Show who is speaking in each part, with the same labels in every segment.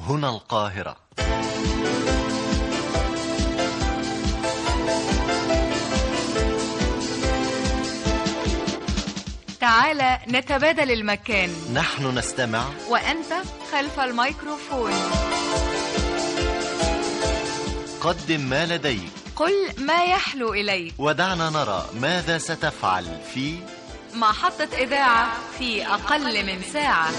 Speaker 1: هنا القاهرة
Speaker 2: تعال نتبادل المكان
Speaker 1: نحن نستمع
Speaker 2: وأنت خلف الميكروفون
Speaker 1: قدم ما لديك
Speaker 2: قل ما يحلو إليك
Speaker 1: ودعنا نرى ماذا ستفعل في
Speaker 2: محطة إذاعة في أقل من ساعة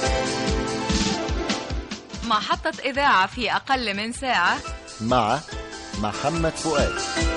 Speaker 2: محطة إذاعة في أقل من ساعة
Speaker 1: مع محمد فؤاد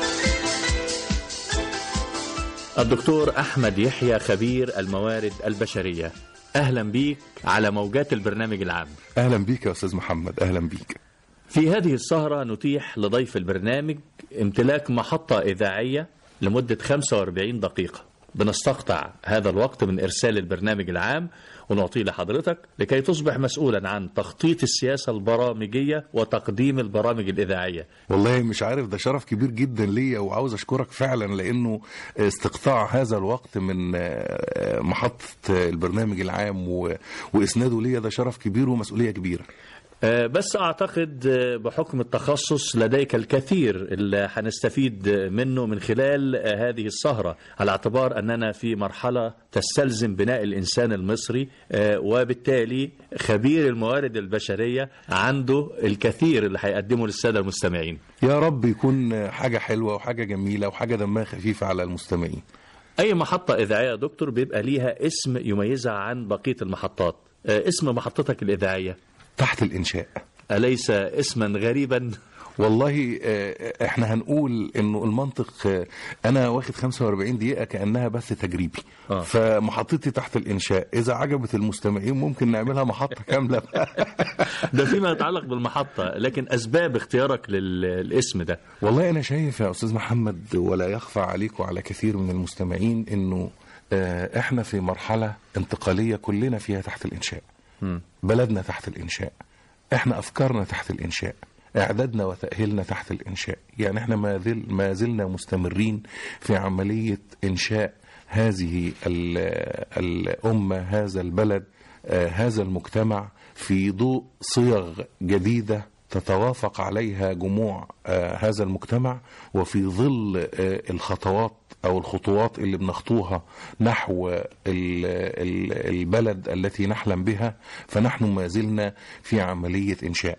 Speaker 3: الدكتور أحمد يحيى خبير الموارد البشرية أهلا بيك على موجات البرنامج العام
Speaker 4: اهلا بيك يا استاذ محمد اهلا بيك
Speaker 3: في هذه السهرة نتيح لضيف البرنامج امتلاك محطة إذاعية لمدة 45 دقيقة بنستقطع هذا الوقت من إرسال البرنامج العام ونعطيه لحضرتك لكي تصبح مسؤولا عن تخطيط السياسة البرامجية وتقديم البرامج الإذاعية
Speaker 4: والله مش عارف ده شرف كبير جدا ليا وعاوز اشكرك فعلا لانه استقطاع هذا الوقت من محطة البرنامج العام و- واسناده ليا ده شرف كبير ومسؤولية كبيرة
Speaker 3: آه، بس أعتقد آه، بحكم التخصص لديك الكثير اللي هنستفيد منه من خلال آه، هذه السهرة على اعتبار أننا في مرحلة تستلزم بناء الإنسان المصري آه، وبالتالي خبير الموارد البشرية عنده الكثير اللي هيقدمه للسادة المستمعين
Speaker 4: يا رب يكون حاجة حلوة وحاجة جميلة وحاجة دمها خفيفة على المستمعين
Speaker 3: أي محطة إذاعية يا دكتور بيبقى ليها اسم يميزها عن بقية المحطات آه، اسم محطتك الإذاعية
Speaker 4: تحت الإنشاء
Speaker 3: أليس اسما غريبا
Speaker 4: والله آه، احنا هنقول انه المنطق آه، انا واخد 45 دقيقة كأنها بث تجريبي
Speaker 3: آه.
Speaker 4: فمحطتي تحت الإنشاء إذا عجبت المستمعين ممكن نعملها محطة كاملة
Speaker 3: ده فيما يتعلق بالمحطة لكن أسباب اختيارك للاسم ده
Speaker 4: والله أنا شايف يا أستاذ محمد ولا يخفى عليك وعلى كثير من المستمعين إنه آه، إحنا في مرحلة انتقالية كلنا فيها تحت الإنشاء بلدنا تحت الإنشاء إحنا أفكارنا تحت الإنشاء إعدادنا وتأهيلنا تحت الإنشاء يعني إحنا ما, زل ما زلنا مستمرين في عملية إنشاء هذه ال- الأمة هذا البلد آه، هذا المجتمع في ضوء صيغ جديدة تتوافق عليها جموع آه، هذا المجتمع وفي ظل آه، الخطوات او الخطوات اللي بنخطوها نحو ال- ال- البلد التي نحلم بها فنحن ما زلنا في عمليه انشاء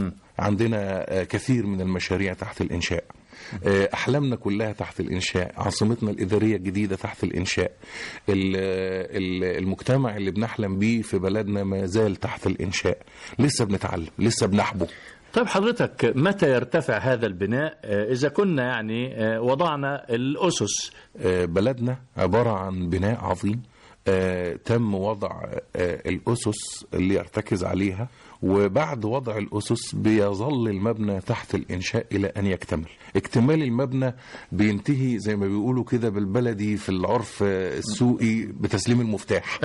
Speaker 4: عندنا آه، كثير من المشاريع تحت الانشاء آه، احلامنا كلها تحت الانشاء عاصمتنا الاداريه الجديده تحت الانشاء ال- ال- المجتمع اللي بنحلم بيه في بلدنا ما زال تحت الانشاء لسه بنتعلم لسه بنحبه
Speaker 3: طيب حضرتك متى يرتفع هذا البناء آه، إذا كنا يعني آه، وضعنا الأسس
Speaker 4: آه، بلدنا عبارة عن بناء عظيم آه، تم وضع آه، الأسس اللي يرتكز عليها وبعد وضع الأسس بيظل المبنى تحت الإنشاء إلى أن يكتمل اكتمال المبنى بينتهي زي ما بيقولوا كده بالبلدي في العرف آه، السوقي بتسليم المفتاح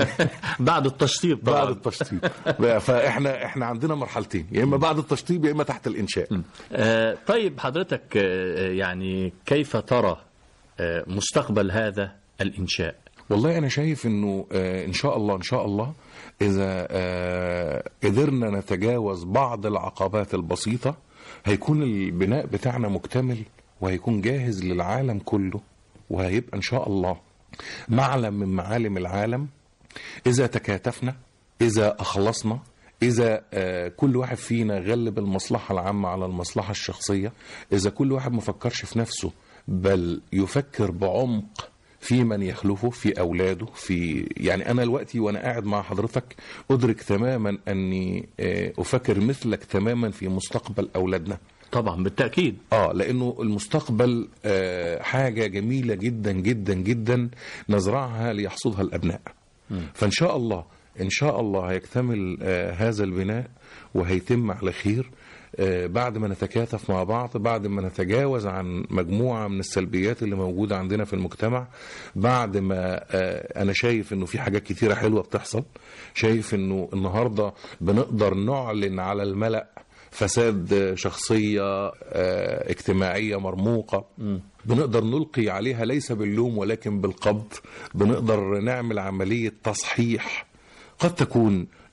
Speaker 3: بعد التشطيب طبعا
Speaker 4: بعد التشطيب بقى فاحنا احنا عندنا مرحلتين يا اما بعد التشطيب يا اما تحت الانشاء
Speaker 3: آه، طيب حضرتك آه، يعني كيف ترى آه، مستقبل هذا الإنشاء
Speaker 4: والله انا شايف انه آه، ان شاء الله ان شاء الله اذا آه، قدرنا نتجاوز بعض العقبات البسيطه هيكون البناء بتاعنا مكتمل وهيكون جاهز للعالم كله وهيبقى ان شاء الله معلم من معالم العالم اذا تكاتفنا اذا اخلصنا اذا آه، كل واحد فينا غلب المصلحه العامه على المصلحه الشخصيه اذا كل واحد ما فكرش في نفسه بل يفكر بعمق في من يخلفه في اولاده في يعني انا دلوقتي وانا قاعد مع حضرتك ادرك تماما اني آه، افكر مثلك تماما في مستقبل اولادنا
Speaker 3: طبعا بالتأكيد
Speaker 4: اه لانه المستقبل آه حاجه جميله جدا جدا جدا نزرعها ليحصدها الابناء فان شاء الله ان شاء الله هيكتمل آه هذا البناء وهيتم على خير آه بعد ما نتكاتف مع بعض بعد ما نتجاوز عن مجموعه من السلبيات اللي موجوده عندنا في المجتمع بعد ما آه انا شايف انه في حاجات كتيره حلوه بتحصل شايف انه النهارده بنقدر نعلن على الملأ فساد شخصية آه، اجتماعية مرموقة بنقدر نلقي عليها ليس باللوم ولكن بالقبض بنقدر نعمل عملية تصحيح قد تكون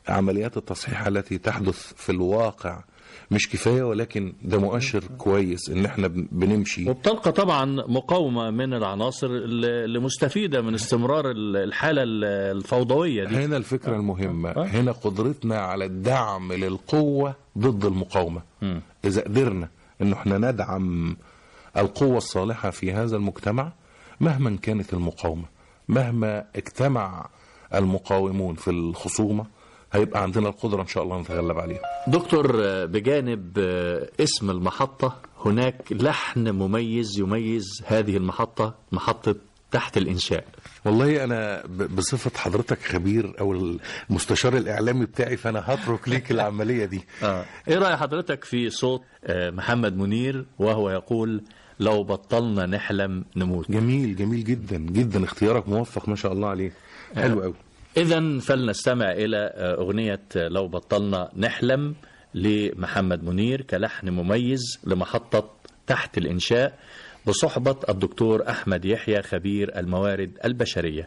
Speaker 4: عمليات التصحيح التي تحدث في الواقع مش كفايه ولكن ده مؤشر كويس ان احنا بن- بنمشي
Speaker 3: وبتلقى طبعا مقاومة من العناصر اللي اللي مستفيدة من استمرار ال- الحالة ال- الفوضوية دي
Speaker 4: هنا الفكره المهمه
Speaker 3: آه.
Speaker 4: هنا قدرتنا على الدعم للقوه ضد المقاومه
Speaker 3: مم.
Speaker 4: اذا قدرنا ان احنا ندعم القوه الصالحه في هذا المجتمع مهما كانت المقاومه مهما اجتمع المقاومون في الخصومه هيبقى عندنا القدره ان شاء الله نتغلب عليهم
Speaker 3: دكتور آه، بجانب آه، اسم المحطة هناك لحن مميز يميز هذه المحطة محطة تحت الإنشاء
Speaker 4: والله انا ب- بصفه حضرتك خبير او المستشار الاعلامي بتاعي فانا هترك ليك العمليه دي
Speaker 3: آه. ايه رأي حضرتك في صوت آه، محمد منير وهو يقول لو بطلنا نحلم نموت
Speaker 4: جميل جميل جدا جدا اختيارك موفق ما شاء الله عليك حلو قوي
Speaker 3: إذا فلنستمع إلى آه، أغنية آه، لو بطلنا نحلم لمحمد منير كلحن مميز لمحطة تحت الإنشاء بصحبة الدكتور أحمد يحيى خبير الموارد البشرية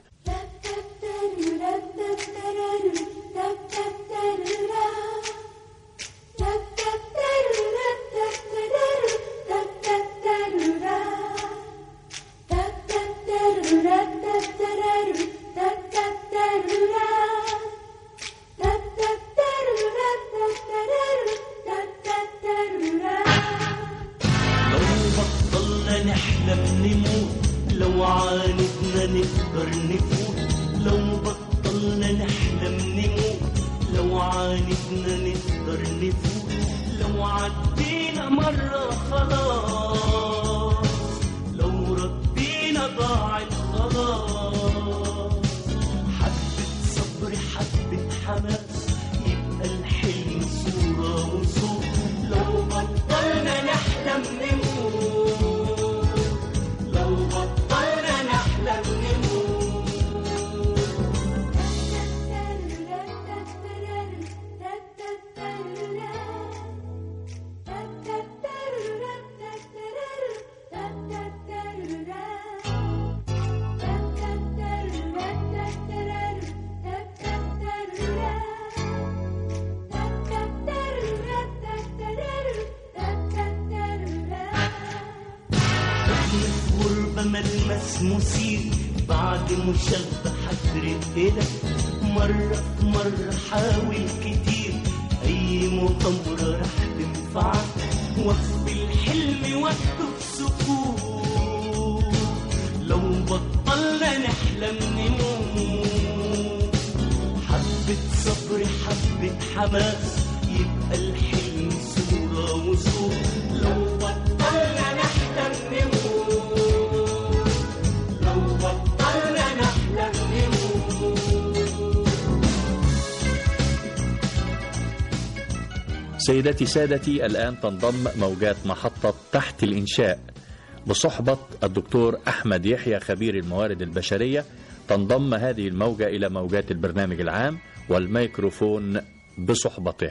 Speaker 5: لو بطلنا نحلم نموت لو عاندنا نقدر نفوت لو بطلنا نحلم نموت لو عاندنا نقدر نفوت لو عدينا مرة خلاص لو ردينا ضاعت خلاص حبة صبر حبة حماس يبقى الحلم صورة وصوت لو بطلنا نحلم نموت لو بطلنا نحلم نموت غربة ملمس مثير بعد مشبحة رقلة مرة في مرة حاول كتير أي مغامرة رح تنفعك وقف الحلم وقته في سكوت لو بطلنا نحلم نموت حبة صبر حبة حماس يبقى الحلم صورة وصوت لو بطلنا نحلم نموت لو بطلنا نحلم نموت
Speaker 3: سيدتي سادتي الآن تنضم موجات محطة تحت الإنشاء بصحبة الدكتور أحمد يحيى خبير الموارد البشرية تنضم هذه الموجة إلى موجات البرنامج العام والميكروفون بصحبته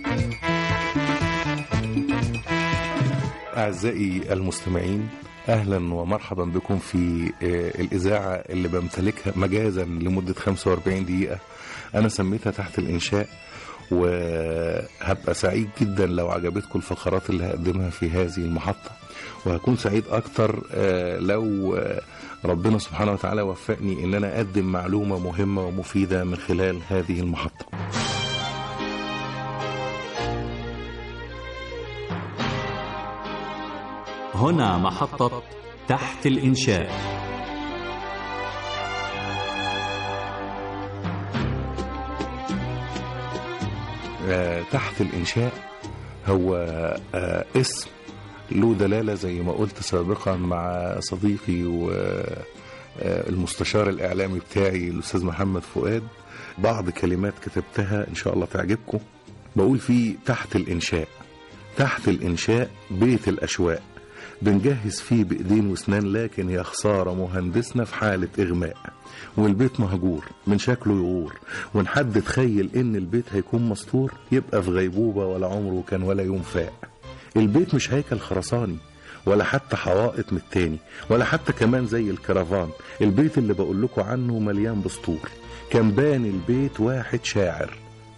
Speaker 4: أعزائي المستمعين أهلا ومرحبا بكم في آه، الإذاعة اللي بمتلكها مجازا لمدة 45 دقيقة أنا سميتها تحت الإنشاء وهبقى سعيد جدا لو عجبتكم الفقرات اللي هقدمها في هذه المحطة وهكون سعيد أكتر آه، لو آه، ربنا سبحانه وتعالى وفقني إن أنا أقدم معلومة مهمة ومفيدة من خلال هذه المحطة
Speaker 3: هنا محطة تحت الإنشاء
Speaker 4: آه، تحت الإنشاء هو آه، اسم له دلالة زي ما قلت سابقا مع صديقي والمستشار الإعلامي بتاعي الأستاذ محمد فؤاد بعض كلمات كتبتها إن شاء الله تعجبكم بقول فيه تحت الإنشاء تحت الإنشاء بيت الأشواق بنجهز فيه بإيدين وسنان لكن يا خسارة مهندسنا في حالة إغماء والبيت مهجور من شكله يغور وإن حد تخيل إن البيت هيكون مستور يبقى في غيبوبة ولا عمره كان ولا يوم فاق البيت مش هيكل خرساني ولا حتى حوائط من التاني ولا حتى كمان زي الكرفان البيت اللي بقول لكم عنه مليان بسطور كان باني البيت واحد شاعر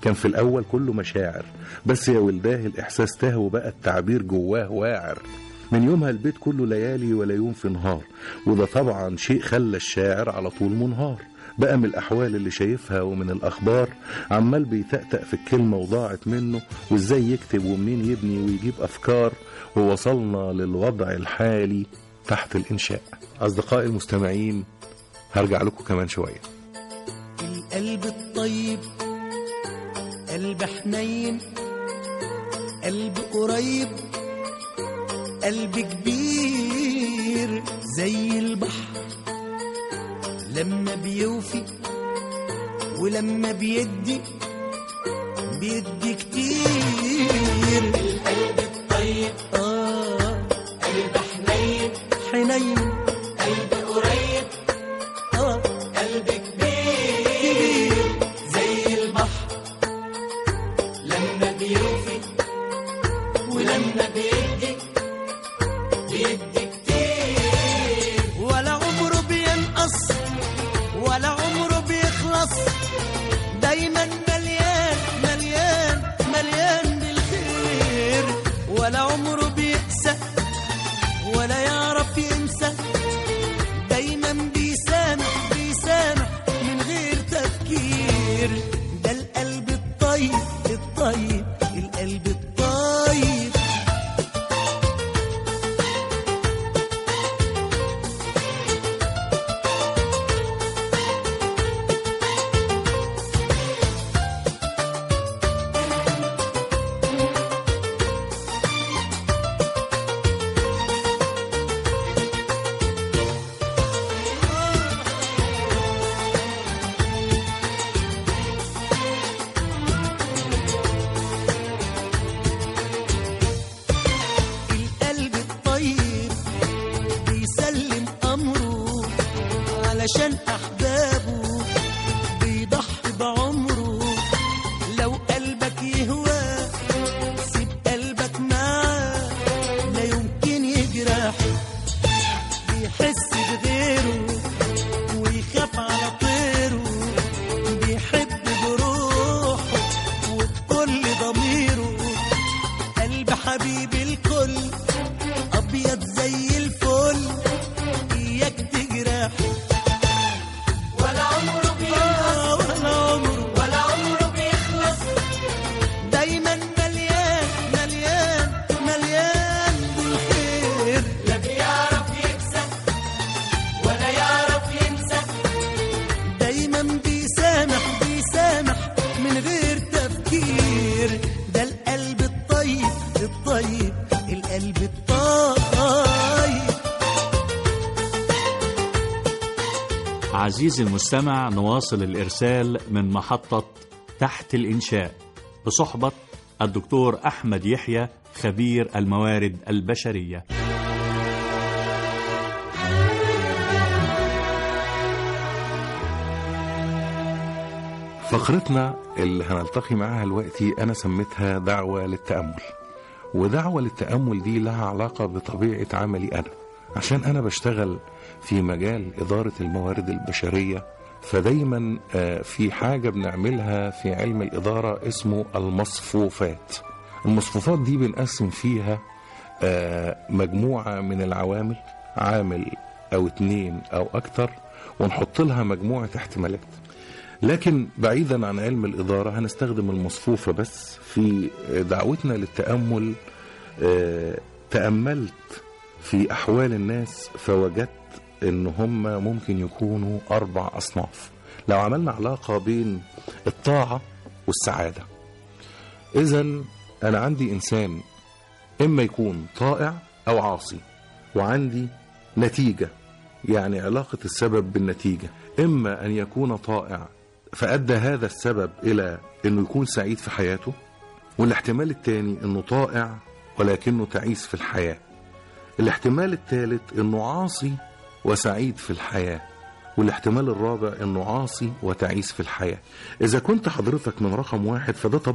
Speaker 4: كان في الأول كله مشاعر بس يا ولداه الإحساس تاه وبقى التعبير جواه واعر من يومها البيت كله ليالي ولا يوم في نهار وده طبعا شيء خلى الشاعر على طول منهار بقى من الأحوال اللي شايفها ومن الأخبار عمال بيتأتأ في الكلمة وضاعت منه وإزاي يكتب ومنين يبني ويجيب أفكار ووصلنا للوضع الحالي تحت الإنشاء أصدقائي المستمعين هرجع لكم كمان شوية
Speaker 5: القلب الطيب قلب حنين قلب قريب قلب كبير زي البحر لما بيوفي ولما بيدي بيدي كتير القلب الطيب اه قلب حنين حنين قلب قريب اه قلب كبير زي البحر لما بيوفي ولما بيدي بيدي كتير ولا عمره بينقص ولا عمره بيخلص دايما مليان مليان مليان بالخير ولا عمره بيقسى ولا يعرف ينسى دايما بيسامح بيسامح من غير تفكير ده القلب الطيب الطيب القلب الطيب القلب الطيب بيسلم أمره علشان أحبابه بيضحي بعمره لو قلبك يهوى سيب قلبك معاه لا يمكن يجرح بيحس بغيره ويخاف على طيره بيحب بروحه وبكل ضميره قلب حبيب الكل ابيض زي الفل اياك تجرح ولا عمره بيخلص ولا عمره ولا عمره بيخلص دايما مليان مليان مليان بالخير لا بيعرف يكسب ولا يعرف ينسى دايما بيسامح بيسامح من غير تفكير ده القلب الطيب الطيب القلب الطيب
Speaker 3: عزيزي المستمع نواصل الإرسال من محطة تحت الإنشاء بصحبة الدكتور أحمد يحيى خبير الموارد البشرية
Speaker 4: فقرتنا اللي هنلتقي معاها دلوقتي أنا سميتها دعوة للتأمل ودعوة للتأمل دي لها علاقة بطبيعة عملي أنا عشان أنا بشتغل في مجال إدارة الموارد البشرية فدايما آه، في حاجة بنعملها في علم الإدارة اسمه المصفوفات المصفوفات دي بنقسم فيها آه، مجموعة من العوامل عامل أو اتنين أو أكتر ونحط لها مجموعة احتمالات لكن بعيدا عن علم الإدارة هنستخدم المصفوفة بس في دعوتنا للتأمل آه، تأملت في أحوال الناس فوجدت إن هم ممكن يكونوا أربع أصناف لو عملنا علاقة بين الطاعة والسعادة إذا أنا عندي إنسان إما يكون طائع أو عاصي وعندي نتيجة يعني علاقة السبب بالنتيجة إما أن يكون طائع فأدى هذا السبب إلى أنه يكون سعيد في حياته والاحتمال الثاني أنه طائع ولكنه تعيس في الحياة الاحتمال الثالث أنه عاصي وسعيد في الحياة والاحتمال الرابع أنه عاصي وتعيس في الحياة إذا كنت حضرتك من رقم واحد فده طبيعي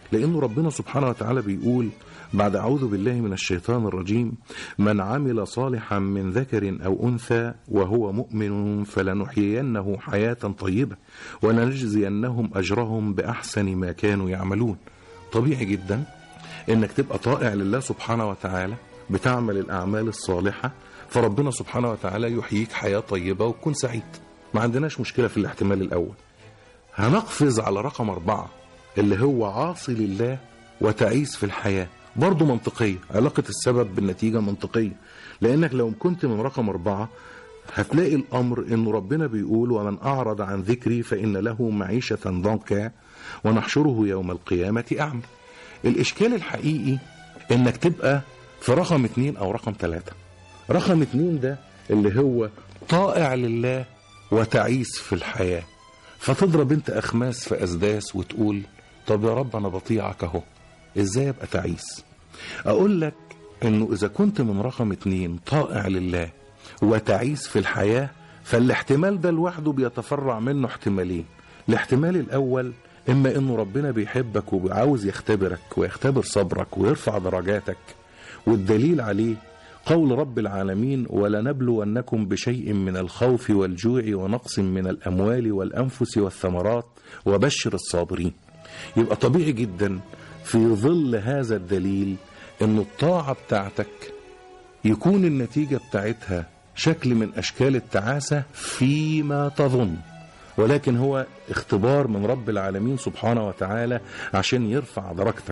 Speaker 4: لأنه ربنا سبحانه وتعالى بيقول بعد أعوذ بالله من الشيطان الرجيم من عمل صالحا من ذكر أو أنثى وهو مؤمن فلنحيينه حياة طيبة ولنجزينهم أجرهم بأحسن ما كانوا يعملون طبيعي جدا انك تبقى طائع لله سبحانه وتعالى بتعمل الاعمال الصالحه فربنا سبحانه وتعالى يحييك حياه طيبه وتكون سعيد ما عندناش مشكله في الاحتمال الاول هنقفز على رقم أربعة اللي هو عاصي لله وتعيس في الحياة برضه منطقية علاقة السبب بالنتيجة منطقية لأنك لو كنت من رقم أربعة هتلاقي الأمر إنه ربنا بيقول ومن أعرض عن ذكري فإن له معيشة ضنكا ونحشره يوم القيامة أعمى الإشكال الحقيقي إنك تبقى في رقم اتنين أو رقم ثلاثة رقم اتنين ده اللي هو طائع لله وتعيس في الحياة فتضرب انت أخماس في أسداس وتقول طب يا رب أنا بطيعك أهو إزاي أبقى تعيس أقول لك إنه إذا كنت من رقم اتنين طائع لله وتعيس في الحياة فالاحتمال ده لوحده بيتفرع منه احتمالين الاحتمال الأول إما إنه ربنا بيحبك وعاوز يختبرك ويختبر صبرك ويرفع درجاتك والدليل عليه قول رب العالمين ولنبلونكم بشيء من الخوف والجوع ونقص من الأموال والأنفس والثمرات وبشر الصابرين يبقى طبيعي جدا في ظل هذا الدليل أن الطاعة بتاعتك يكون النتيجة بتاعتها شكل من أشكال التعاسة فيما تظن ولكن هو اختبار من رب العالمين سبحانه وتعالى عشان يرفع درجتك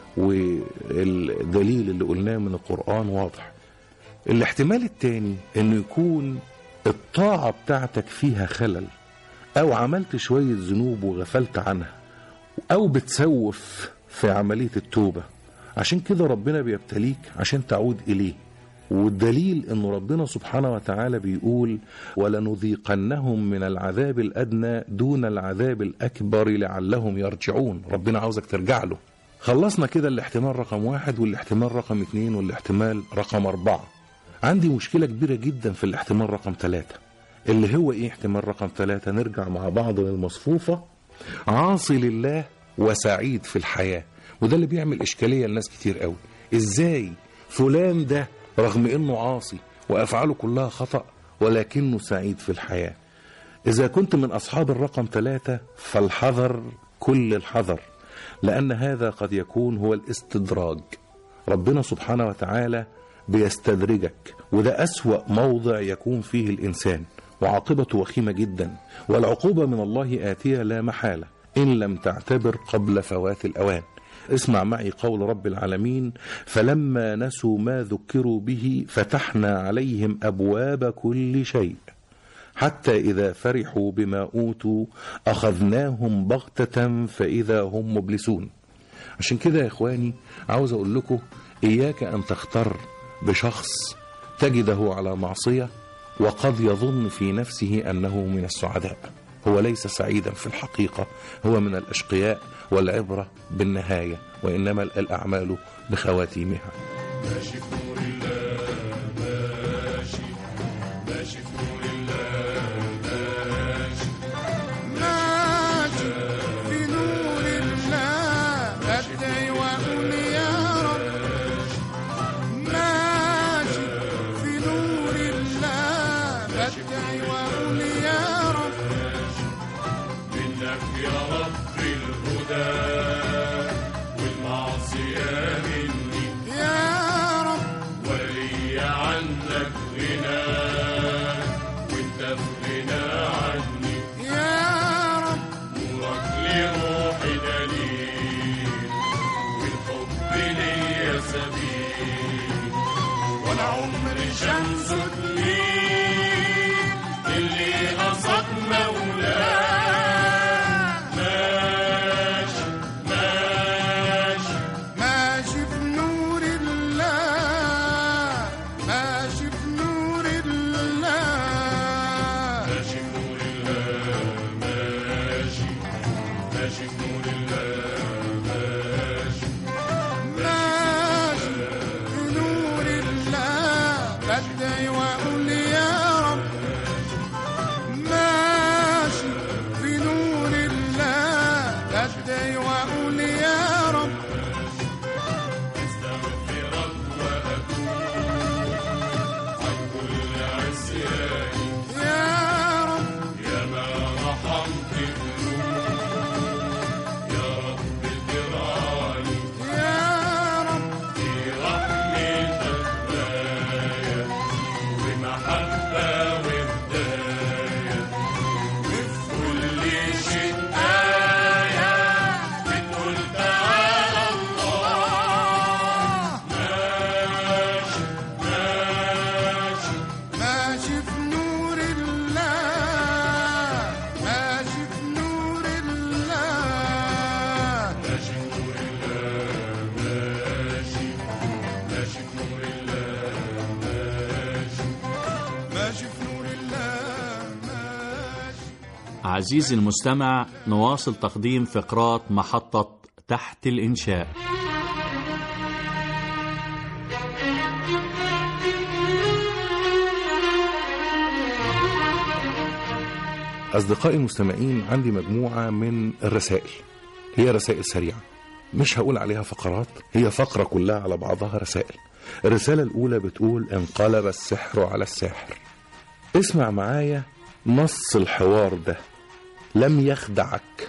Speaker 4: والدليل اللي قلناه من القرآن واضح الاحتمال التاني انه يكون الطاعة بتاعتك فيها خلل او عملت شوية ذنوب وغفلت عنها او بتسوف في عملية التوبة عشان كده ربنا بيبتليك عشان تعود اليه والدليل ان ربنا سبحانه وتعالى بيقول ولنذيقنهم من العذاب الادنى دون العذاب الاكبر لعلهم يرجعون ربنا عاوزك ترجع له خلصنا كده الاحتمال رقم واحد والاحتمال رقم اتنين والاحتمال رقم اربعة عندي مشكلة كبيرة جدا في الاحتمال رقم ثلاثة اللي هو ايه احتمال رقم ثلاثة نرجع مع بعض للمصفوفة عاصي لله وسعيد في الحياة وده اللي بيعمل اشكالية لناس كتير قوي ازاي فلان ده رغم انه عاصي وافعاله كلها خطأ ولكنه سعيد في الحياة اذا كنت من اصحاب الرقم ثلاثة فالحذر كل الحذر لأن هذا قد يكون هو الاستدراج ربنا سبحانه وتعالى بيستدرجك وده أسوأ موضع يكون فيه الإنسان وعاقبته وخيمة جدا والعقوبة من الله آتية لا محالة إن لم تعتبر قبل فوات الأوان اسمع معي قول رب العالمين فلما نسوا ما ذكروا به فتحنا عليهم أبواب كل شيء حتى إذا فرحوا بما أوتوا أخذناهم بغتة فإذا هم مبلسون عشان كده يا إخواني عاوز أقول لكم إياك أن تختار بشخص تجده على معصية وقد يظن في نفسه أنه من السعداء هو ليس سعيدا في الحقيقة هو من الأشقياء والعبرة بالنهاية وإنما الأعمال بخواتيمها
Speaker 6: ماشي في نور الله بدعي واقول يا رب ماشي في نور الله بدعي واقول يا رب
Speaker 7: منك يا رب الهدى والمعصية مني
Speaker 6: يا رب
Speaker 7: ولي عنك غنى وانت في غنى عني
Speaker 6: يا رب
Speaker 7: نورك لروحي دليل والحب ليا سبيل وانا عمري شمس تليل اللي قصد مولاه ماشي ماشي
Speaker 6: ماشي في نور الله ماشي في نور الله
Speaker 7: ماشي في نور الله ماشي ماشي في نور الله ماشي
Speaker 6: ماشي في نور الله بدعي واقول
Speaker 3: عزيزي المستمع نواصل تقديم فقرات محطة تحت الإنشاء
Speaker 4: أصدقائي المستمعين عندي مجموعة من الرسائل هي رسائل سريعة مش هقول عليها فقرات هي فقرة كلها على بعضها رسائل الرسالة الأولى بتقول انقلب السحر على الساحر اسمع معايا نص الحوار ده لم يخدعك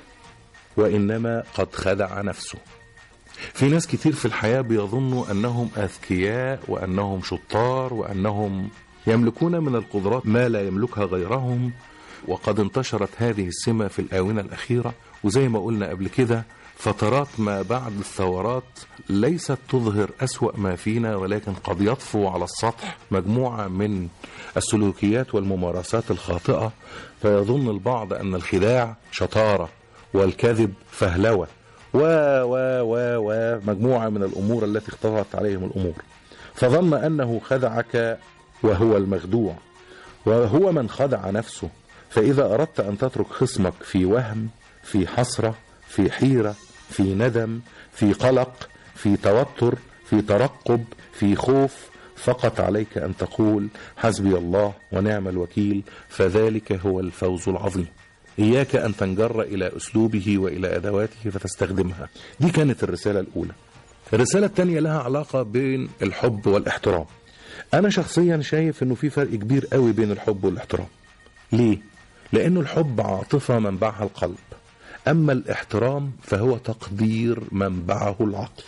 Speaker 4: وإنما قد خدع نفسه في ناس كتير في الحياة بيظنوا أنهم أذكياء وأنهم شطار وأنهم يملكون من القدرات ما لا يملكها غيرهم وقد انتشرت هذه السمة في الآونة الأخيرة وزي ما قلنا قبل كده فترات ما بعد الثورات ليست تظهر أسوأ ما فينا ولكن قد يطفو على السطح مجموعة من السلوكيات والممارسات الخاطئة فيظن البعض أن الخداع شطارة والكذب فهلوة و و و و مجموعة من الأمور التي اختلطت عليهم الأمور فظن أنه خدعك وهو المخدوع وهو من خدع نفسه فإذا أردت أن تترك خصمك في وهم في حسرة في حيرة في ندم في قلق في توتر في ترقب في خوف فقط عليك أن تقول حسبي الله ونعم الوكيل فذلك هو الفوز العظيم إياك أن تنجر إلى أسلوبه وإلى أدواته فتستخدمها دي كانت الرسالة الأولى الرسالة الثانية لها علاقة بين الحب والاحترام أنا شخصيا شايف أنه في فرق كبير قوي بين الحب والاحترام ليه؟ لأنه الحب عاطفة منبعها القلب أما الاحترام فهو تقدير منبعه العقل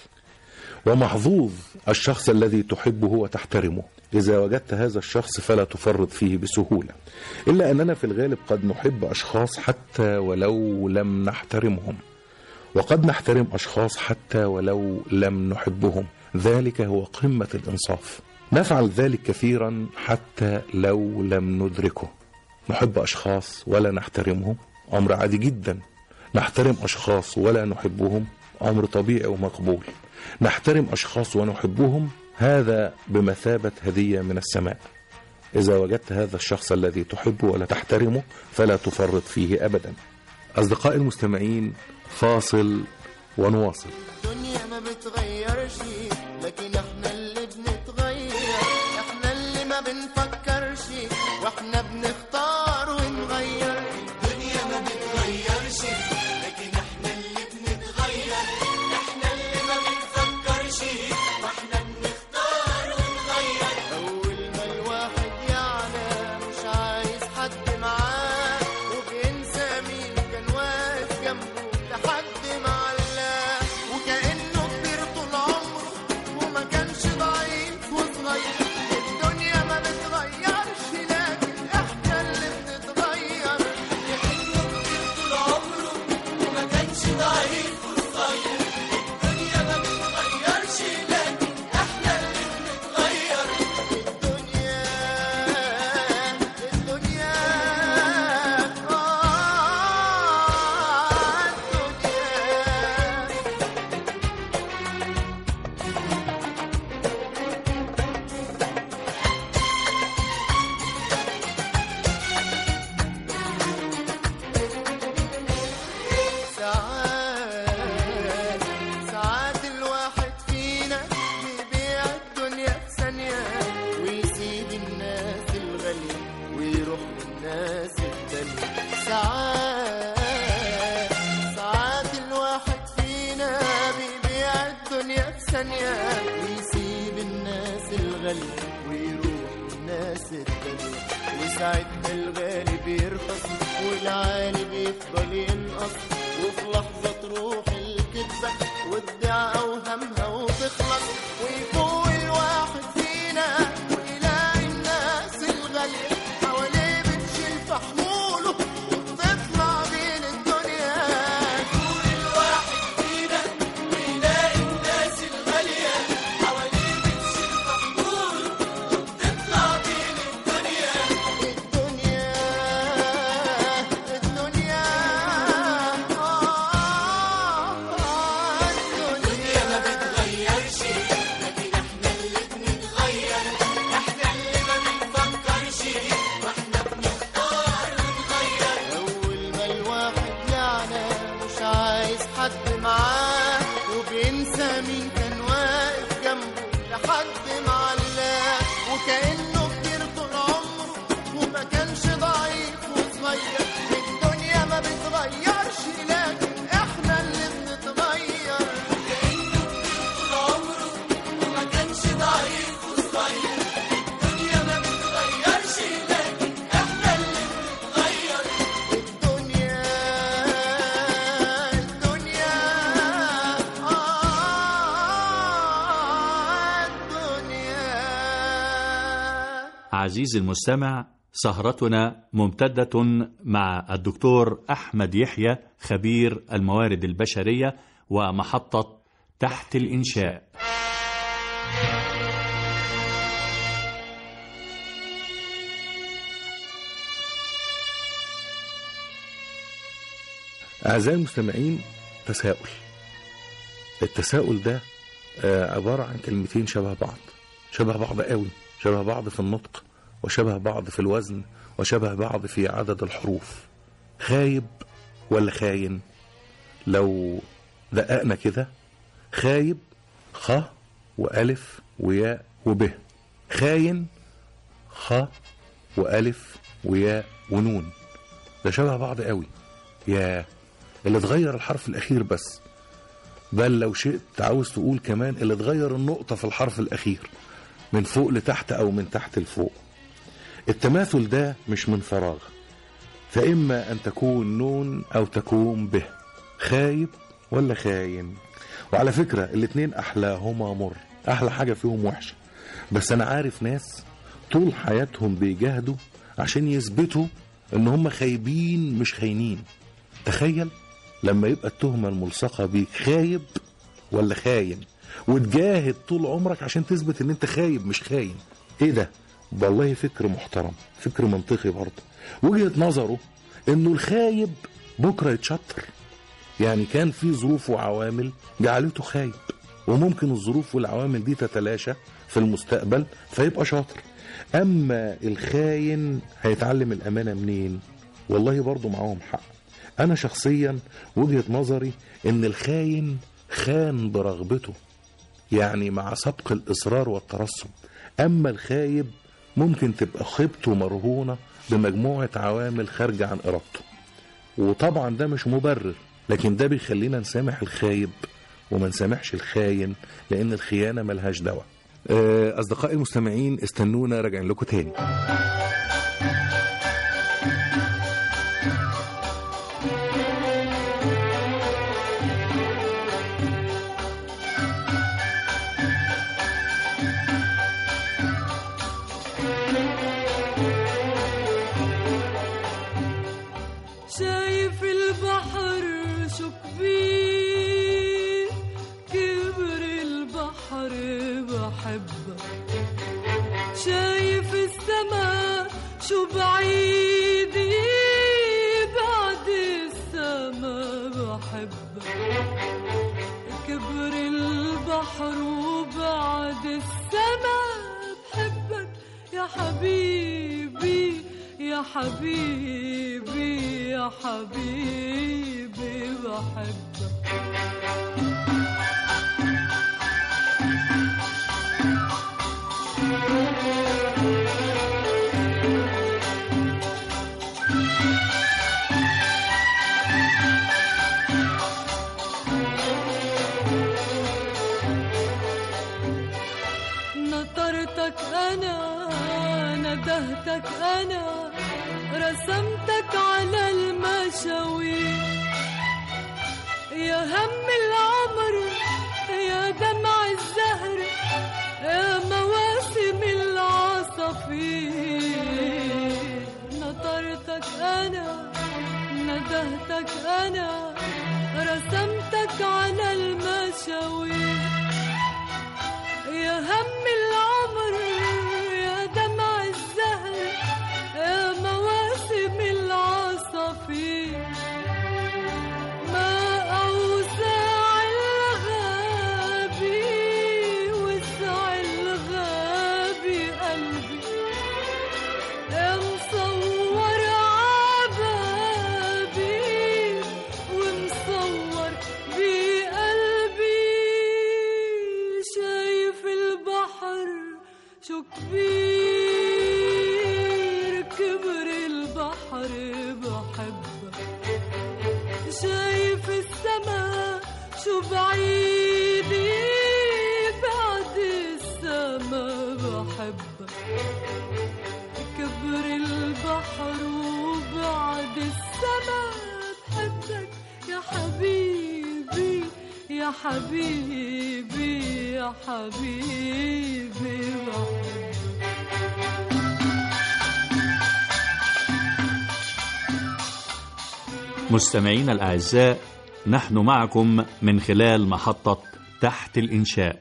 Speaker 4: ومحظوظ الشخص الذي تحبه وتحترمه إذا وجدت هذا الشخص فلا تفرط فيه بسهولة إلا أننا في الغالب قد نحب أشخاص حتى ولو لم نحترمهم وقد نحترم أشخاص حتى ولو لم نحبهم ذلك هو قمة الإنصاف نفعل ذلك كثيرا حتى لو لم ندركه نحب أشخاص ولا نحترمهم أمر عادي جدا نحترم أشخاص ولا نحبهم أمر طبيعي ومقبول نحترم أشخاص ونحبهم هذا بمثابة هدية من السماء إذا وجدت هذا الشخص الذي تحبه ولا تحترمه فلا تفرط فيه أبدا أصدقائي المستمعين فاصل ونواصل
Speaker 5: الدنيا ما بتغيرش لكن احنا اللي بنتغير احنا اللي ما بنفكرش واحنا بنختار ونغير الدنيا ما بتغيرش لكن احنا اللي بنتغير احنا اللي ما بنفكرش واحنا بنختار ونغير اول ما الواحد يعلى مش عايز حد معاه وبينسى مين كان واقف جنبه لحد ما علاه وكأنه كبير طول عمره وما كانش ضعيف وصغير الدنيا ما بتغيرش لكن احنا اللي بنتغير كأنه كبير طول عمره وما كانش ضعيف وصغير الدنيا ما بتغيرش لكن احنا اللي بنتغير الدنيا الدنيا آه الدنيا ساعات ساعات الواحد فينا بيبيع الدنيا في ثانية ويسيب الناس الغالية ويروح للناس التانية ساعات ساعات الواحد فينا بيبيع الدنيا في ثانية ويسيب الناس الغالية ويروح للناس التانية وساعتها الغالي بيرخص والعالي بيفضل ينقص وفي لحظة تروح الكذبة وتضيع أوهامها وتخلص ويفوق الواحد فينا ويلاقي الناس الغالية حواليه بتشيل في حموله وبتطلع بين الدنيا يفوق الواحد فينا ويلاقي الناس الغالية حواليه بتشيل في حموله وبتطلع بين الدنيا الدنيا الدنيا آه الدنيا ما بتغيرش
Speaker 3: عزيزي المستمع سهرتنا ممتدة مع الدكتور أحمد يحيى خبير الموارد البشرية ومحطة تحت الإنشاء
Speaker 4: أعزائي المستمعين تساؤل التساؤل ده آه، عبارة عن كلمتين شبه بعض شبه بعض قوي شبه بعض في النطق وشبه بعض في الوزن وشبه بعض في عدد الحروف خايب ولا خاين لو دققنا كده خايب خ وألف وياء وب خاين خ وألف وياء ونون ده شبه بعض قوي يا اللي اتغير الحرف الأخير بس بل لو شئت عاوز تقول كمان اللي اتغير النقطة في الحرف الأخير من فوق لتحت أو من تحت لفوق التماثل ده مش من فراغ فإما أن تكون نون أو تكون به خايب ولا خاين وعلى فكرة الاتنين أحلاهما مر أحلى حاجة فيهم وحشة بس أنا عارف ناس طول حياتهم بيجاهدوا عشان يثبتوا ان هم خايبين مش خاينين تخيل لما يبقى التهمة الملصقة بيك خايب ولا خاين وتجاهد طول عمرك عشان تثبت ان انت خايب مش خاين ايه ده والله فكر محترم فكر منطقي برضه وجهة نظره انه الخايب بكرة يتشطر يعني كان في ظروف وعوامل جعلته خايب وممكن الظروف والعوامل دي تتلاشى في المستقبل فيبقى شاطر اما الخاين هيتعلم الامانه منين والله برضو معاهم حق انا شخصيا وجهه نظري ان الخاين خان برغبته يعني مع سبق الاصرار والترصد اما الخايب ممكن تبقى خيبته مرهونه بمجموعه عوامل خارجه عن ارادته وطبعا ده مش مبرر لكن ده بيخلينا نسامح الخايب وما نسامحش الخاين لان الخيانه ملهاش دواء آه، اصدقائي المستمعين استنونا راجعين لكم تاني
Speaker 8: شايف البحر شو كبير كبر البحر بحبك شايف السما شو بعيد بعد السما بحبك كبر البحر وبعد السما بحبك يا حبيبي يا حبيبي يا حبيبي بحبك نطرتك أنا ندهتك أنا رسمتك على المشاوير يا هم العمر يا دمع الزهر يا مواسم العصافير نطرتك أنا ندهتك أنا رسمتك على المشاوير يا هم العمر يا دمع الزهر يا مواسم العصافير ما أوسع الغابي وسع الغابي قلبي يا مصور عبابي ومصور بقلبي شايف البحر شو كبير كبر البحر بحبك شايف السما شو بعيد بعد السما بحبك كبر البحر وبعد السما بحبك يا حبيبي يا حبيبي يا حبيبي بحبك
Speaker 3: مستمعينا الأعزاء نحن معكم من خلال محطة تحت الإنشاء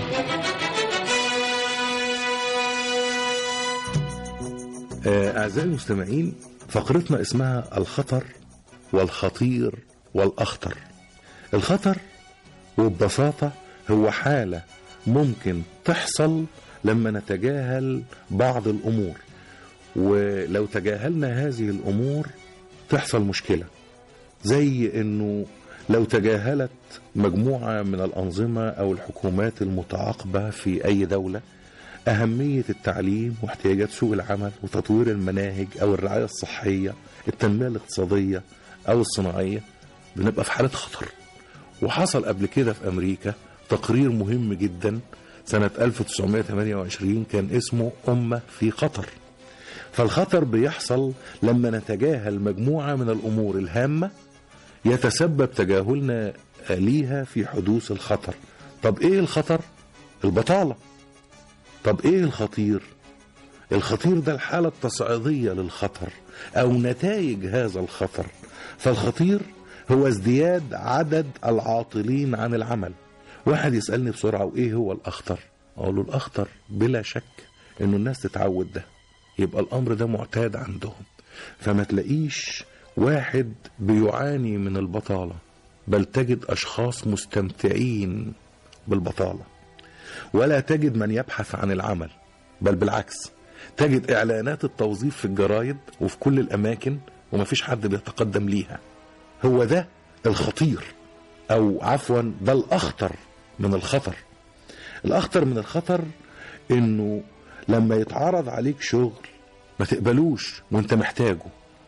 Speaker 4: آه، أعزائي المستمعين فقرتنا اسمها الخطر والخطير والأخطر الخطر وببساطة هو حالة ممكن تحصل لما نتجاهل بعض الأمور ولو تجاهلنا هذه الأمور تحصل مشكلة زي انه لو تجاهلت مجموعة من الأنظمة أو الحكومات المتعاقبة في أي دولة أهمية التعليم واحتياجات سوق العمل وتطوير المناهج أو الرعاية الصحية التنمية الاقتصادية أو الصناعية بنبقى في حالة خطر وحصل قبل كده في أمريكا تقرير مهم جدا سنة 1928 كان اسمه أمة في خطر فالخطر بيحصل لما نتجاهل مجموعة من الأمور الهامة يتسبب تجاهلنا ليها في حدوث الخطر طب ايه الخطر البطالة طب ايه الخطير الخطير ده الحالة التصعيدية للخطر او نتائج هذا الخطر فالخطير هو ازدياد عدد العاطلين عن العمل واحد يسألني بسرعة وايه هو الاخطر اقول له الاخطر بلا شك انه الناس تتعود ده يبقى الامر ده معتاد عندهم فما تلاقيش واحد بيعاني من البطالة بل تجد أشخاص مستمتعين بالبطالة ولا تجد من يبحث عن العمل بل بالعكس تجد إعلانات التوظيف في الجرايد وفي كل الأماكن ومفيش حد بيتقدم ليها هو ده الخطير أو عفوا ده الأخطر من الخطر الأخطر من الخطر إنه لما يتعرض عليك شغل ما تقبلوش وانت محتاجه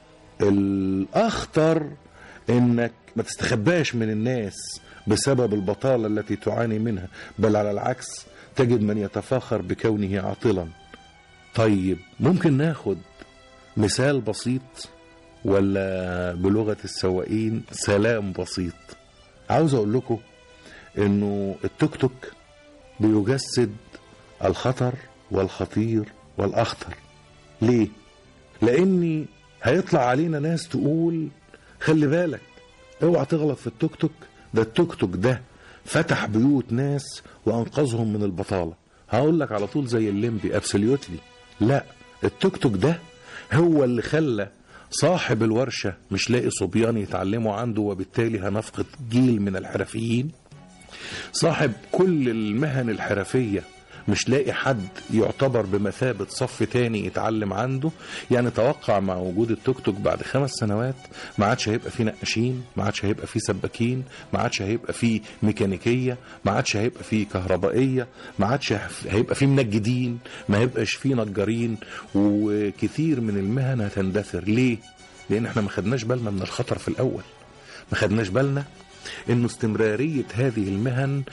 Speaker 4: الأخطر إنك ما تستخباش من الناس بسبب البطالة التي تعاني منها بل على العكس تجد من يتفاخر بكونه عاطلا طيب ممكن ناخد مثال بسيط ولا بلغة السواقين سلام بسيط عاوز أقول لكم إنه التوك توك بيجسد الخطر والخطير والأخطر ليه؟ لأني هيطلع علينا ناس تقول خلي بالك اوعى تغلط في التوك توك ده التوك توك ده فتح بيوت ناس وانقذهم من البطاله هقول لك على طول زي الليمبي ابسوليوتلي لا التوك توك ده هو اللي خلى صاحب الورشه مش لاقي صبيان يتعلموا عنده وبالتالي هنفقد جيل من الحرفيين صاحب كل المهن الحرفيه مش لاقي حد يعتبر بمثابة صف تاني يتعلم عنده يعني توقع مع وجود التوك توك بعد خمس سنوات ما عادش هيبقى فيه نقاشين ما عادش هيبقى فيه سباكين ما عادش هيبقى فيه ميكانيكية ما عادش هيبقى فيه كهربائية ما عادش هيبقى فيه منجدين ما هيبقاش فيه نجارين وكثير من المهن هتندثر ليه؟ لأن احنا ما خدناش بالنا من الخطر في الأول ما خدناش بالنا انه استمرارية هذه المهن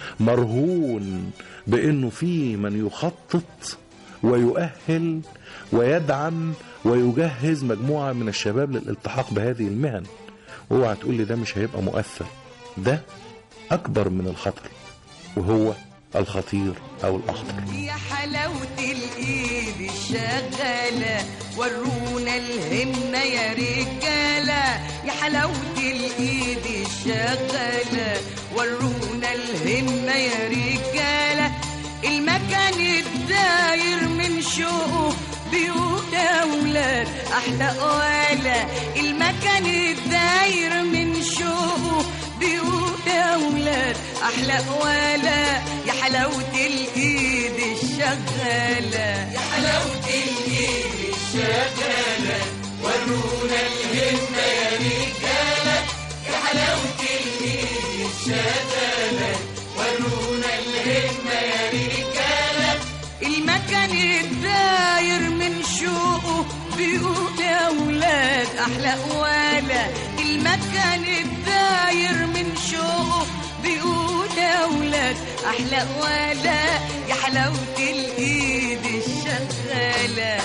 Speaker 4: مرهون بانه في من يخطط ويؤهل ويدعم ويجهز مجموعة من الشباب للالتحاق بهذه المهن اوعى تقول لي ده مش هيبقى مؤثر ده اكبر من الخطر وهو الخطير او الاخطر
Speaker 9: يا حلاوة الإيد الشغالة ورونا الهمة يا رجالة يا حلاوة الإيد الشغالة ورونا الهمة يا رجالة المكان الداير من شوق بيوت أولاد أحلى قوالة المكان الداير من شوق بيوت أولاد أحلى قوالة يا حلاوة الإيد الشغالة يا حلاوة الإيد الشغالة ورونا الهمة يا رجالة يا حلاوة الإيد الشغالة ورونا الهمة يا رجالة المكان الداير من شوقه بيقول يا أولاد أحلى قوالة المكان الداير من شوقه بيقول يا أولاد أحلى قوالة يا حلاوة الإيد الشغالة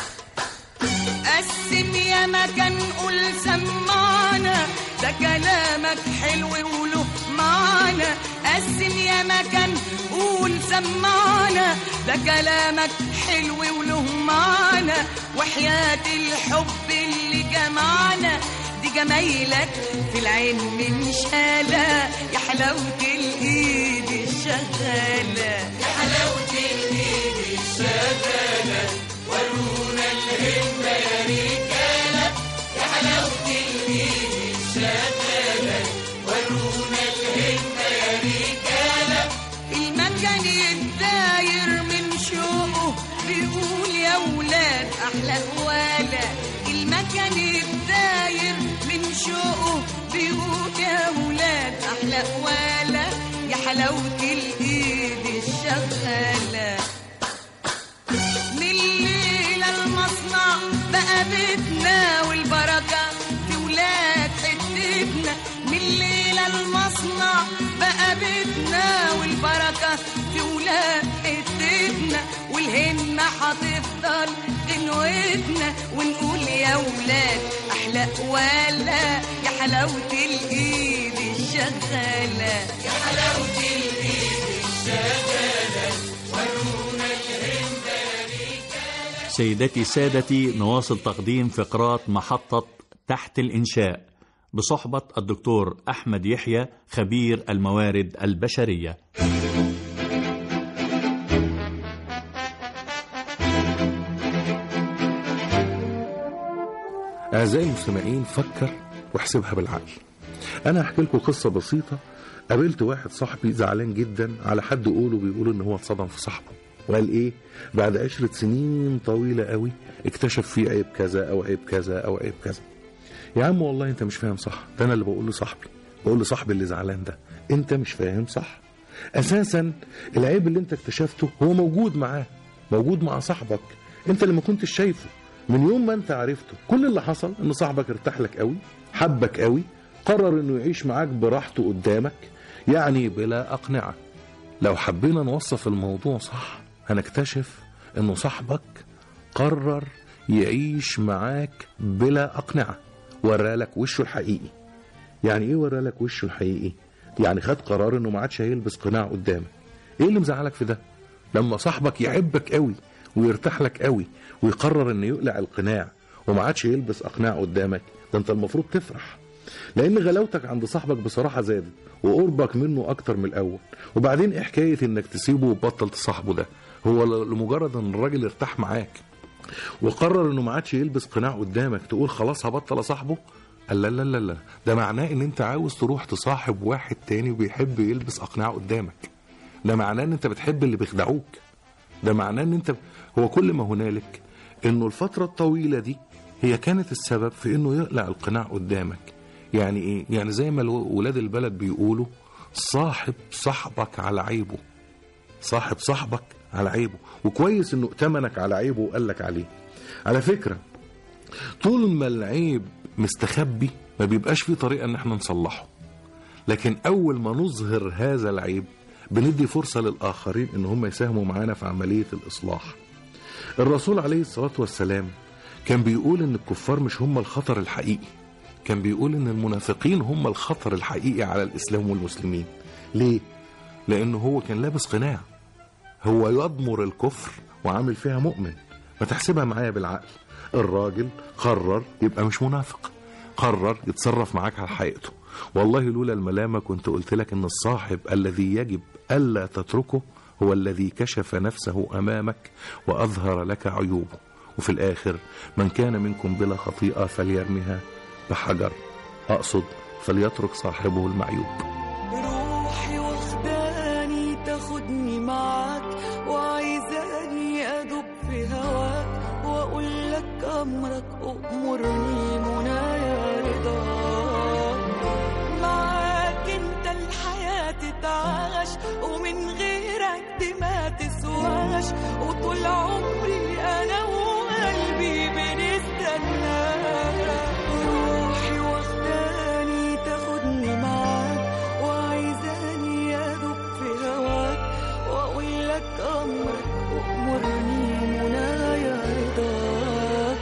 Speaker 9: قسم يا مكان قول سمعنا ده كلامك حلو وله معنى قسم يا مكان قول سمعنا ده كلامك حلو وله معنى وحياة الحب اللي جمعنا دي جمايلك في العين من شالة يا حلاوة الإيد الشغالة يا حلاوة الإيد الشغالة ورونا الهمة يا رجالة يا حلاوة الإيد الشغالة ورونا الهمة يا رجالة المكان الداير من شوقه بيقول يا ولاد احلى هواله المكان الداير من شوقه بيقول يا ولاد احلى هواله يا حلاوه الايد الشغاله من الليلة المصنع بقى بيتنا والبركة في ولاد حتتنا من الليلة المصنع بقى بيتنا والبركة في ولاد حتتنا والهمة هتفضل غنوتنا ونقول يا ولاد أحلى ولا يا حلاوة الإيد الشغالة يا حلاوة الإيد الشغالة ورونا الهمة
Speaker 3: سيدتي سادتي نواصل تقديم فقرات محطة تحت الإنشاء بصحبة الدكتور أحمد يحيى خبير الموارد البشرية
Speaker 4: أعزائي المستمعين فكر واحسبها بالعقل أنا هحكي لكم قصة بسيطة قابلت واحد صاحبي زعلان جدا على حد قوله بيقول إن هو اتصدم في صاحبه وقال إيه بعد عشرة سنين طويلة قوي اكتشف فيه عيب كذا أو عيب كذا أو عيب كذا يا عم والله أنت مش فاهم صح ده أنا اللي بقول لصاحبي بقول لصاحبي اللي زعلان ده أنت مش فاهم صح أساسا العيب اللي أنت اكتشفته هو موجود معاه موجود مع صاحبك أنت اللي ما كنتش شايفه من يوم ما انت عرفته كل اللي حصل ان صاحبك ارتاح لك قوي حبك قوي قرر انه يعيش معاك براحته قدامك يعني بلا اقنعه لو حبينا نوصف الموضوع صح هنكتشف انه صاحبك قرر يعيش معاك بلا اقنعه ورالك وشه الحقيقي يعني ايه ورالك وشه الحقيقي يعني خد قرار انه ما عادش هيلبس قناع قدامك ايه اللي مزعلك في ده لما صاحبك يحبك قوي ويرتاح لك قوي ويقرر انه يقلع القناع وما عادش يلبس اقناع قدامك ده انت المفروض تفرح لان غلاوتك عند صاحبك بصراحه زادت وقربك منه اكتر من الاول وبعدين ايه حكايه انك تسيبه وتبطل تصاحبه ده هو لمجرد ان الراجل ارتاح معاك وقرر انه ما عادش يلبس قناع قدامك تقول خلاص هبطل اصاحبه قال لا لا لا لا ده معناه ان انت عاوز تروح تصاحب واحد تاني بيحب يلبس اقناع قدامك ده معناه ان انت بتحب اللي بيخدعوك ده معناه ان انت هو كل ما هنالك انه الفترة الطويلة دي هي كانت السبب في انه يقلع القناع قدامك يعني ايه يعني زي ما الو- ولاد البلد بيقولوا صاحب صاحبك على عيبه صاحب صاحبك على عيبه وكويس انه ائتمنك على عيبه وقال لك عليه على فكرة طول ما العيب مستخبي ما بيبقاش في طريقة ان احنا نصلحه لكن اول ما نظهر هذا العيب بندي فرصة للآخرين ان هم يساهموا معانا في عملية الإصلاح الرسول عليه الصلاة والسلام كان بيقول ان الكفار مش هم الخطر الحقيقي كان بيقول ان المنافقين هم الخطر الحقيقي على الإسلام والمسلمين ليه؟ لأنه هو كان لابس قناع هو يضمر الكفر وعامل فيها مؤمن ما تحسبها معايا بالعقل الراجل قرر يبقى مش منافق قرر يتصرف معاك على حقيقته والله لولا الملامة كنت قلت لك ان الصاحب الذي يجب ألا تتركه هو الذي كشف نفسه أمامك وأظهر لك عيوبه وفي الآخر من كان منكم بلا خطيئة فليرمها بحجر أقصد فليترك صاحبه المعيوب
Speaker 8: روحي واخداني تاخدني معاك وعايزاني ادوب في هواك واقول لك امرك امرني منايا رضاك معاك انت الحياة تتعاش ومن غيرك دي ما تسواش وطول عمري انا وقلبي بنستناك روحي واخداني تاخدني معاك وعايزاني ادوب في هواك واقول لك امرك وامرني منايا رضاك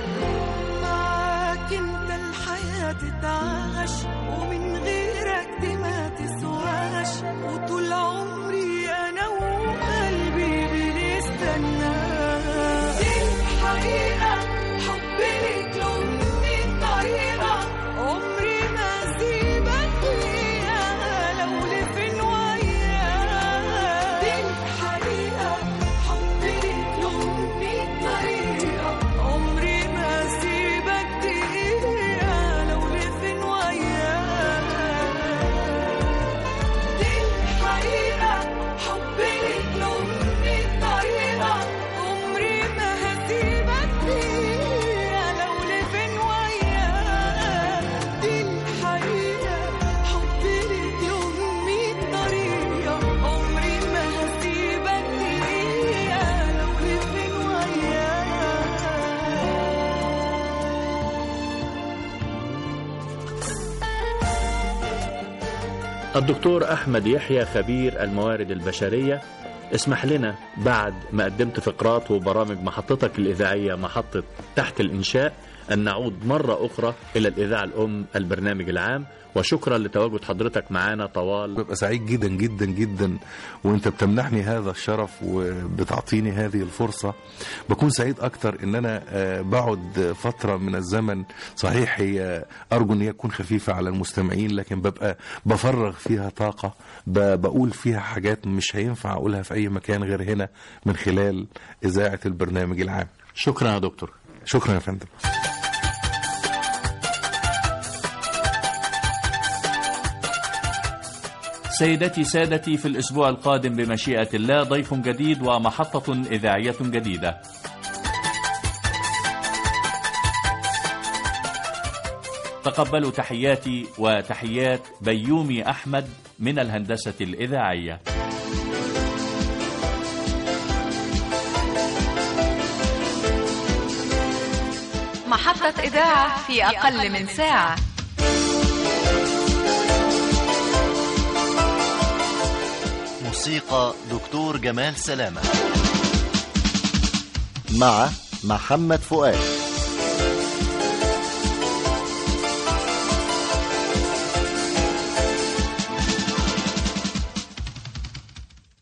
Speaker 8: معاك انت الحياة تتعاش ومن غيرك دي ما تسواش وطول عمري انا وقلبي بنستناك دي الحقيقة حبي ليك له من طريقة عمري
Speaker 3: الدكتور أحمد يحيى خبير الموارد البشرية اسمح لنا بعد ما قدمت فقرات وبرامج محطتك الإذاعية محطة تحت الإنشاء أن نعود مرة أخرى إلى الإذاعة الأم البرنامج العام وشكرا لتواجد حضرتك معنا طوال
Speaker 4: ببقى سعيد جدا جدا جدا وانت بتمنحني هذا الشرف وبتعطيني هذه الفرصة بكون سعيد اكتر ان انا آه، بقعد فترة من الزمن صحيح هي ارجو ان هي تكون خفيفة على المستمعين لكن ببقى بفرغ فيها طاقة ب- بقول فيها حاجات مش هينفع اقولها في اي مكان غير هنا من خلال اذاعة البرنامج العام
Speaker 3: شكرا يا دكتور
Speaker 4: شكرا يا فندم
Speaker 3: سيدتي سادتي في الأسبوع القادم بمشيئة الله ضيف جديد ومحطة إذاعية جديدة تقبلوا تحياتي وتحيات بيومي أحمد من الهندسة الإذاعية
Speaker 2: محطة إذاعة في أقل من ساعة
Speaker 1: موسيقى دكتور جمال سلامة مع محمد فؤاد